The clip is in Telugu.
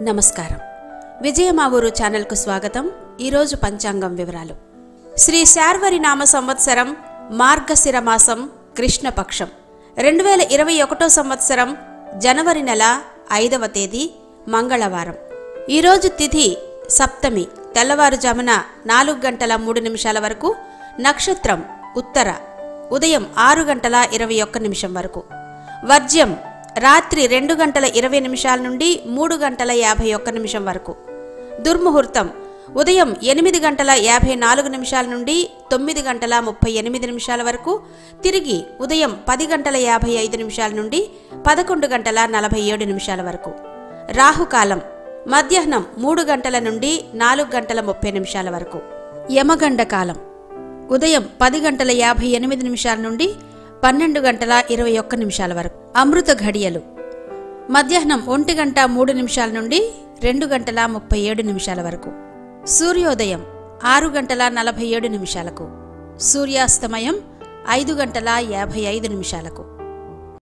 నమస్కారం విజయమా ఊరు ఛానల్కు స్వాగతం ఈరోజు పంచాంగం వివరాలు శ్రీ శార్వరి నామ సంవత్సరం మార్గశిర మాసం కృష్ణపక్షం రెండు వేల ఇరవై ఒకటో సంవత్సరం జనవరి నెల ఐదవ తేదీ మంగళవారం ఈరోజు తిథి సప్తమి తెల్లవారుజామున నాలుగు గంటల మూడు నిమిషాల వరకు నక్షత్రం ఉత్తర ఉదయం ఆరు గంటల ఇరవై ఒక్క నిమిషం వరకు వర్జ్యం రాత్రి రెండు గంటల ఇరవై నిమిషాల నుండి మూడు గంటల యాభై ఒక్క నిమిషం వరకు దుర్ముహూర్తం ఉదయం ఎనిమిది గంటల యాభై నాలుగు నిమిషాల నుండి తొమ్మిది గంటల ముప్పై ఎనిమిది నిమిషాల వరకు తిరిగి ఉదయం పది గంటల యాభై ఐదు నిమిషాల నుండి పదకొండు గంటల నలభై ఏడు నిమిషాల వరకు రాహుకాలం మధ్యాహ్నం మూడు గంటల నుండి నాలుగు గంటల ముప్పై నిమిషాల వరకు యమగండ కాలం ఉదయం పది గంటల యాభై ఎనిమిది నిమిషాల నుండి పన్నెండు గంటల ఇరవై ఒక్క నిమిషాల వరకు అమృత ఘడియలు మధ్యాహ్నం ఒంటి గంట మూడు నిమిషాల నుండి రెండు గంటల ముప్పై ఏడు నిమిషాల వరకు సూర్యోదయం ఆరు గంటల నలభై ఏడు నిమిషాలకు సూర్యాస్తమయం ఐదు గంటల యాభై ఐదు నిమిషాలకు